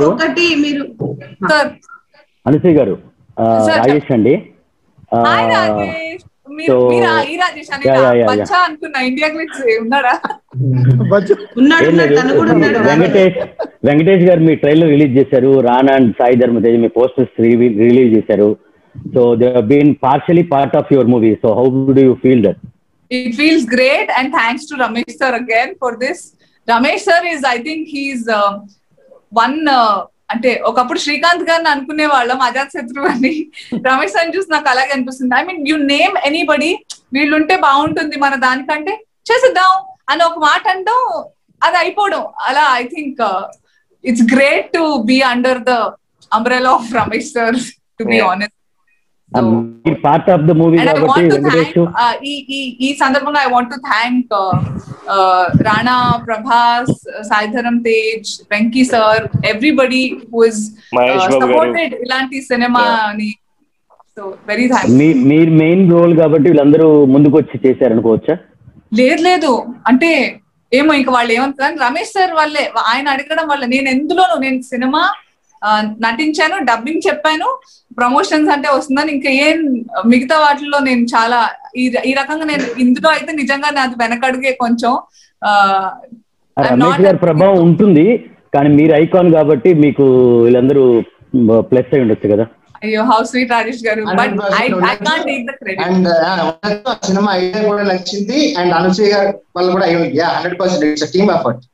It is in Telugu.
గారు ఒకటి మీరు సార్ అనసూయ గారు ఆ, Sir, రాజేష్ అండి ఆ, హాయ్ రాజేష్ మీరు so- మీరా ఈ రాజేష్ అని Yeah, yeah, yeah, బచ్చా అనుకున్నా ఇండియా గ్లిట్స్ ఉన్నారా ఉన్నాడు ఏం ఉన్నాడు లేదు తను కూడా ఉన్నాడు వెంకటేష్ వెంకటేష్ గారు మీ ట్రైలర్ రిలీజ్ చేశారు రానా అండ్ సాయి ధర్మతేజ్ మీ పోస్టర్స్ రిలీజ్ చేశారు so they been partially part of your movie so how do you feel that it feels great and thanks to ramesh sir again for this ramesh sir is i think he's uh, one uh, అంటే ఒకప్పుడు శ్రీకాంత్ గారిని అనుకునే వాళ్ళం అజాత్ శత్రు అని రమేష్ అని చూసి నాకు అలాగే అనిపిస్తుంది I mean you name anybody వీళ్ళుంటే బాగుంటుంది మన దానికంటే చేసేద్దాం అని ఒక మాట అంటాం అది అయిపోవడం అలా I think it's great to be under the umbrella of Ramesh sir to be Yeah. Honest మీరు part of the movie and I కాబట్టి వాంట్ టు వెంకటేష్ థ్యాంక్ ఈ ఈ ఈ సందర్భంగా I want to thank Rana Prabhas Saidharam Tej Venky sir everybody who is Mahesh Babu garu. Supported ఇలాంటి సినిమాని సో వెరీ థ్యాంక్ మీ మీరు మెయిన్ రోల్ కాబట్టి వీళ్ళందరూ ముందుకు వచ్చి చేశారనుకోవచ్చా లేదు లేదు అంటే ఏమో ఇంకా వాళ్ళు ఏమంటారు రమేష్ సార్ వాళ్ళే ఆయన అడగడం వల్ల నేను ఎందులోనూ నేను సినిమా ఆ, నటించాను డబ్బింగ్ చెప్పాను ప్రమోషన్స్ అంటే వస్తుందని ఇంకా ఏం మిగతా వాటిల్లో నేను చాలా ఈ ఈ రకంగా నేను ఇందులో అయితే నిజంగా నాది వెనకడుగే కొంచెం ఆ, I'm రమేష్ not- గారి ప్రభావం ఉంటుంది కానీ మీరు ఐకాన్ కాబట్టి మీకు వీళ్ళందరూ ప్లస్ అయి ఉండొచ్చు కదా అయ్యో how sweet Rajesh garu but I I can't take the credit and cinema idea కూడా నచ్చింది అండ్ అనసూయ గారు వాళ్ళు కూడా yeah hundred percent it's team effort